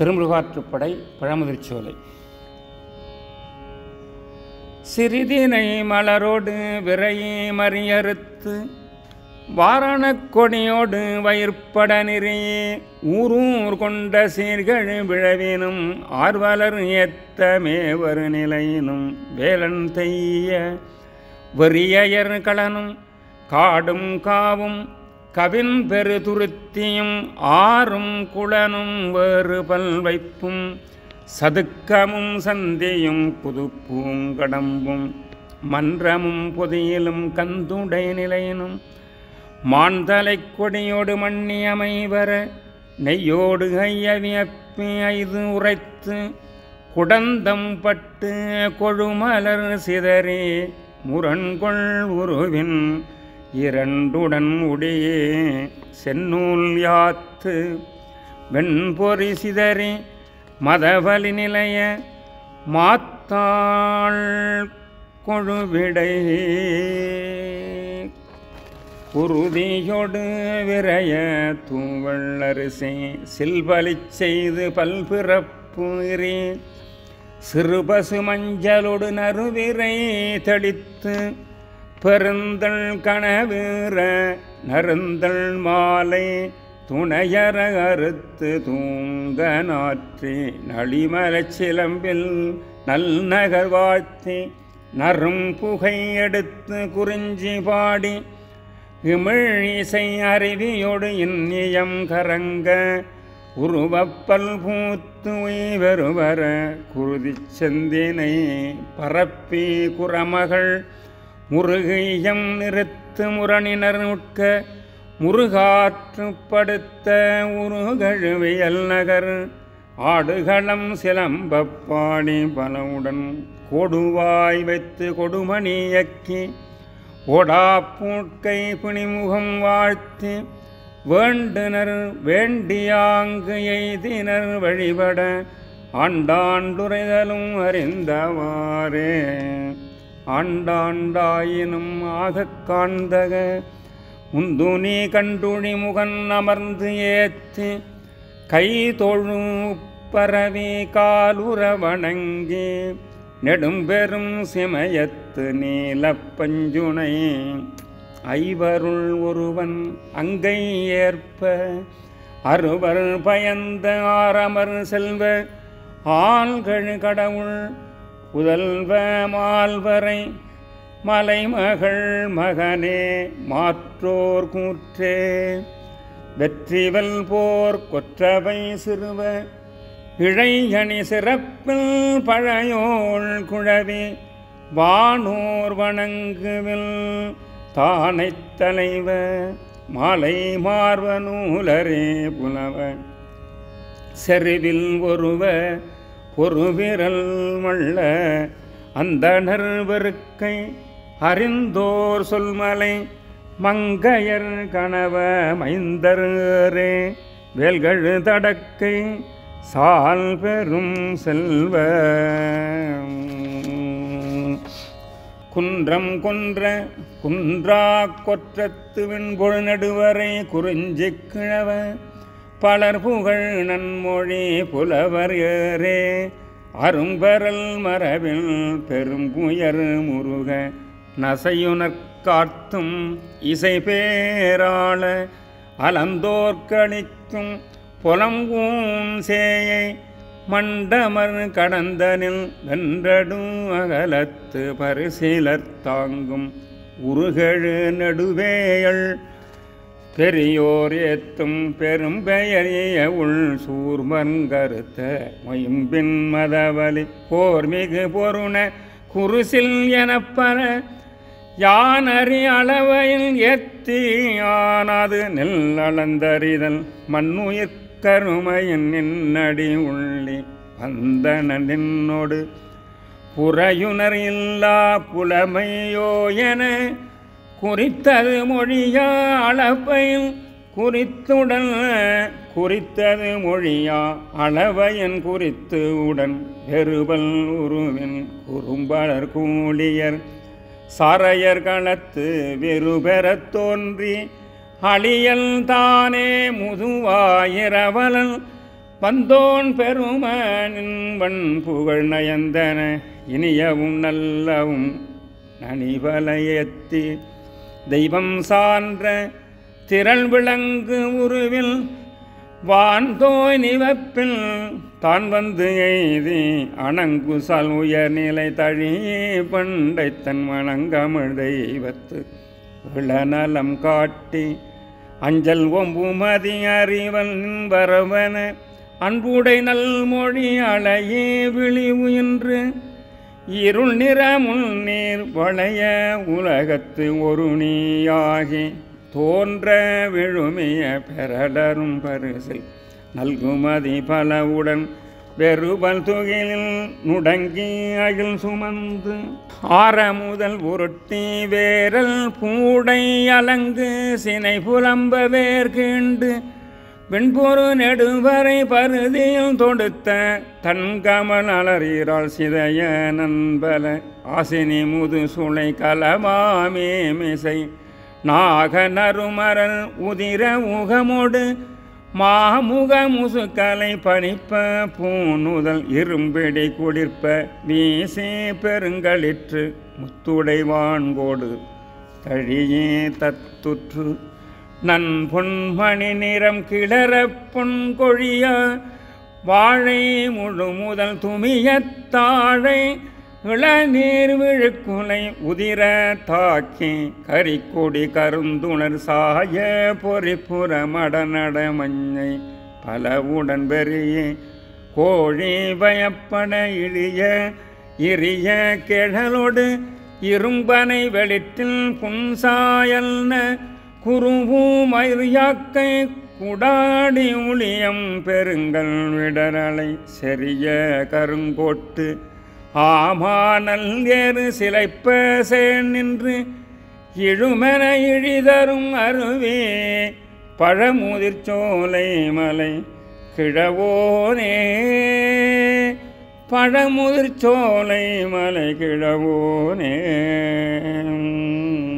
திருமுருகாற்றுப்படை பழமுதிர்ச்சோலை சிறிதினை மலரோடு விரையே மறியறுத்து வாரணக் கொடியோடு வயிற்பட நிறையே ஊரூர் கொண்ட சீர்கள் விழவினும் ஆர்வலர் ஏத்த மேவரு நிலையினும் வேலன் தெய்ய வெறியயர் களனும் காடும் காவும் கவின் பெருதுருத்தியும் ஆறும் குளனும் வேறு பல் வைப்பும் சதுக்கமும் சந்தியும் புதுப்பூங்கடம்பும் மன்றமும் பொதியிலும் கந்துடை நிலையினும் மான்தலை கொடியோடு மண்ணி அமைவர நெய்யோடு ஐயவியப்பி ஐது உரைத்து குடந்தம் பட்டு கொழுமலர் சிதறி முரண்கொள் உருவின் இரண்டுடன் உடையே செந்நூல் யாத்து வெண்பொறி சிதறி மதவலி நிலைய மாத்தாள் கொழுவிடை குருதியொடு விரைய தூவள் அரிசி சில்பலிச் செய்து பல்பிறப்பு இறி சிறுபசு மஞ்சளொடு நறுவிரை தெளித்து பெருந்தள் கனவீர நருந்தள் மாலை துணையற அறுத்து தூங்க நாற்றி நளிமலச் சிலம்பில் நல் நகர் வாழ்த்தி நரும் புகை எடுத்து குறிஞ்சி பாடி இமிழ் இசை அருவியோடு இன்னியம் கரங்க உருவப்பல் பூத்து உய்வருவர குருதிச் செந்தினை பரப்பி குரமகள் முருகையம் நிறுத்து முரணினர் உட்க முருகாற்று படுத்த உருகழுவியல் நகர் ஆடுகளம் சிலம்பப் பாடி பலவுடன் கொடுவாய் வைத்து கொடுமணியக்கி ஓடா பூட்கை பிணிமுகம் வாழ்த்தி வேண்டுனர் வேண்டியாங்கு எய்தினர் வழிபட ஆண்டாண்டுரைதலும் அறிந்தவாறே ஆண்டாண்டாயினும் ஆகக் காண்தக உந்துனி கண்டுழி முகன் அமர்ந்து ஏத்தி கை தொழு பரவி காலுற வணங்கி நெடும்பெரும் சிமயத்து நீலப் பஞ்சுனை ஐவருள் ஒருவன் அங்கை ஏற்ப அறுவர் பயந்த ஆரமர் செல்வ ஆள்கழு கடவுள் புதல்வ மால்வரை மலைமகள் மகனே மாற்றோர் கூற்றே வெற்றிவல் போர் கொற்றவை சிறுவ இழையணி சிறப்பில் பழையோள் குழவி வானோர் வணங்குவில் தானைத் தலைவ மாலை மார்வ நூலரே புலவ செருவில் ஒருவ பொறுவிரல் மள்ள அந்தணர் வெறுக்கை அறிந்தோர் சொல்மலை மங்கையர் கணவ மைந்தரே வேல்கழு தடக்கை சால் பெரும் செல்வ குன்றம் கொன்ற குன்றா கொற்றத்து விண்பொழு நடுவரை குறிஞ்சி கிழவ பலர் புகழ் நன்மொழி புலவர் ஏறே அரும்பரல் மரபில் பெரும்புயர் முருக நசையுனற் காத்தும் இசை பேராள அலந்தோர்க்களிக்கும் புலங்கூன் சேயை மண்டமர் கடந்தனில் வென்றடும் அகலத்து பரிசீலர் தாங்கும் உருகழு நடுவேயள் பெரியோர் ஏத்தும் பெரும் பெயரிய உள் சூர்மன் கருத்த மொயம்பின் மதவலி போர்மிகு பொருண குருசில் எனப்பற யானறி அளவையில் ஏத்தி ஆனாது நெல் அளந்தறிதல் மண்ணுயிர் கருமையின் நின்னடி உள்ளி வந்தன நின்னோடு புறையுணர் இல்லா புலமையோ என குறித்தது மொழியா அளவையில் குறித்துடன் குறித்தது மொழியா அளவையன் குறித்து உடன் பெருபல் உருவின் குறும்பலர் கூலியர் சாரையர் களத்து வெறுபெறத் தோன்றி அழியல் தானே முதுவாயிரவலன் வந்தோன் பெருமானின் வன் புகழ் நயந்தன இனியவும் நல்லவும் நனிவலையத்தி தெய்வம் சான்ற திரள் விளங்கு உருவில் வான்தோய் நிவப்பில் தான் வந்து எய்தி அணங்குசால் உயர்நிலை தழி பண்டை தன் வணங்கமிழ் தெய்வத்து இளநலம் காட்டி அஞ்சல் ஒம்புமதி அறிவல் வரவன அன்புடை நல்மொழி அலையே விழிவு என்று இருள் நிறமுள் நீர் வளைய உலகத்து ஒரு நீயாகி தோன்ற விழுமிய பெறலரும் பரிசில் நல்குமதி பலவுடன் வெறுபல் துகிலில் நுடங்கி அகில் சுமந்து ஆற முதல் உருட்டி வேரல் பூடை அலங்கு சினை புலம்ப வேர்கீண்டு வெண்பொரு நெடுவரை பருதியில் தொடுத்த தன் கமல் அலறீரால் சிதைய நண்பல ஆசினி முது சுளை கலமாமே மிசை நாக நறுமரல் உதிர முகமோடு மாமுக முசுக்கலை பணிப்ப பூணுதல் இரும்பிடி குளிர்ப்ப வீசி பெருங்களிற்று முத்துடை வான்கோடு தழியே தத்துற்று நன் பொன்மணி நிறம் கிளற பொன்கொழிய வாழை முழு முதல் துமியத்தாழை இளநீர் விழுக்குலை உதிர தாக்கி கரிக்கொடி கருந்துணர் சாய பொறிப்புற மடநட மஞ்சை பலவுடன் பெரிய கோழி பயப்பட இழிய இரிய கிழலோடு இரும்பனை வெளிற்றில் புன்சாயல்ன குருவும் மயிர்யாக்கை குடாடி உளியம் பெருங்கள் விடரலை செறிய கருங்கோட்டு ஆமானல் ஏறு சிலைப்ப சேன் நின்று இழுமென இழிதரும் அருவே பழமுதிர் சோலை மலை கிழவோனே பழமுதிர் சோலை மலை கிழவோனே